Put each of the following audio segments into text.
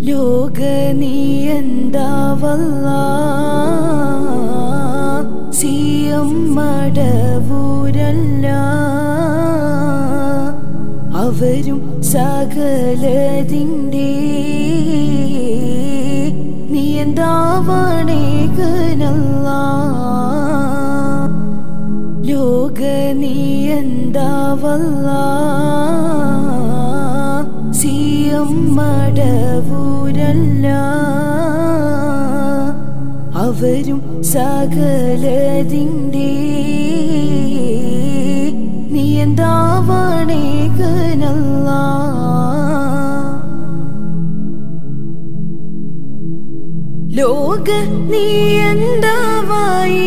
ലോക നീ എന്താവല്ല സിയം മടവൂരല്ല അവരും സകലതിൻ്റെ നീ എന്താവണേകനല്ല ലോക നീ എന്താവല്ല സിയം മടവൂരല്ല അവരും സകലതിൻ്റെ നീ എന്താവണേകനല്ല ലോക നീ എന്താവായി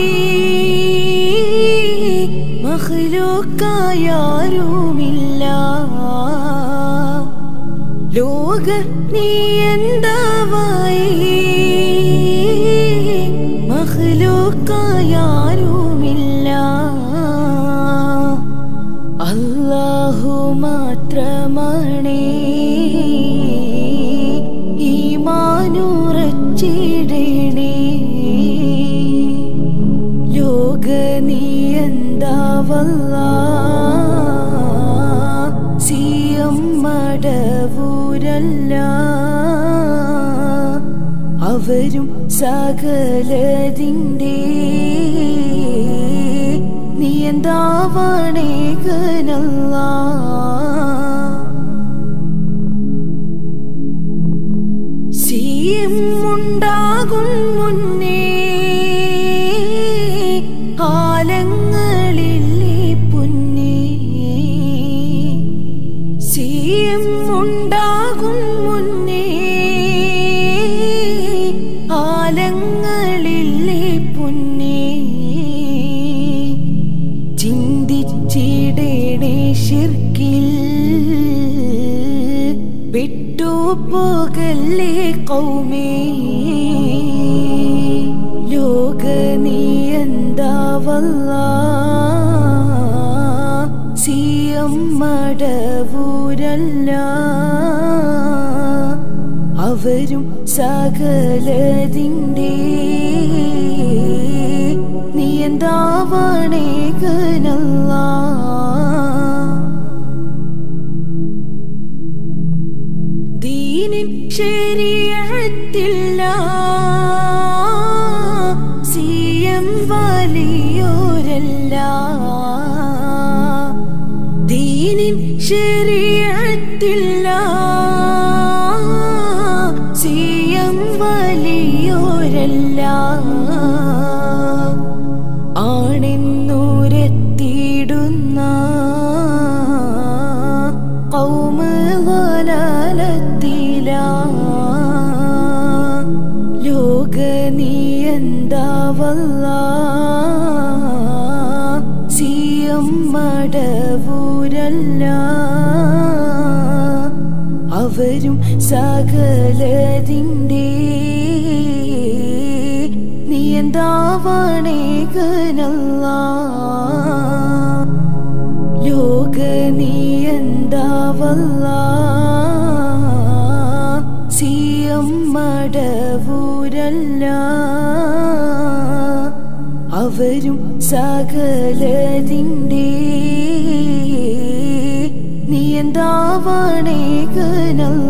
മഹ്ലൂക്കായാരുമില്ല ലോക നീ എന്താവായി മഹ്ലൂക്കായാരുമില്ല അല്ലാഹു മാത്രമാണേ ഈമാനുറച്ചിടണേ ലോക നീ എന്താവല്ല സിയം മടവൂരല്ല അവരും സകലതിൻ്റെ നീ എന്താവണേകനല്ല സിയം ഉണ്ടാകും മുന്നേ കാലങ്ങളില്ലേ പുന്നേ സിയം ഉണ്ടാകും മുന്നേ കാലങ്ങളില്ലേ പുന്നേ ചിന്തിച്ചിടേണേ ശിർക്കിൽ വിട്ടുപോകല്ലേ കൗമേ ലോക നീ എന്താവല്ല സിയം മടവൂരല്ല അവരും സകലതിൻ്റെ നീ എന്താവണേകനല്ല ദീനിൻ ശരീരത്തില്ല സിയം വലിയോരല്ല ദീനിൻ ശരീരത്തില്ല സിയം വലിയോരല്ല ആണെന്നൂരെത്തിയിടുന്ന കൗമ വലാലത്തില ലോക നീ എന്താവല്ല സിയം മടവൂരല്ല അവരും സകലതിൻ്റെ നീ എന്താവണേകനല്ല ലോക നീ എന്താവല്ല സിയം മടവൂരല്ല അവരും സകലതിൻ്റെ നീ എന്താവണേകനല്ല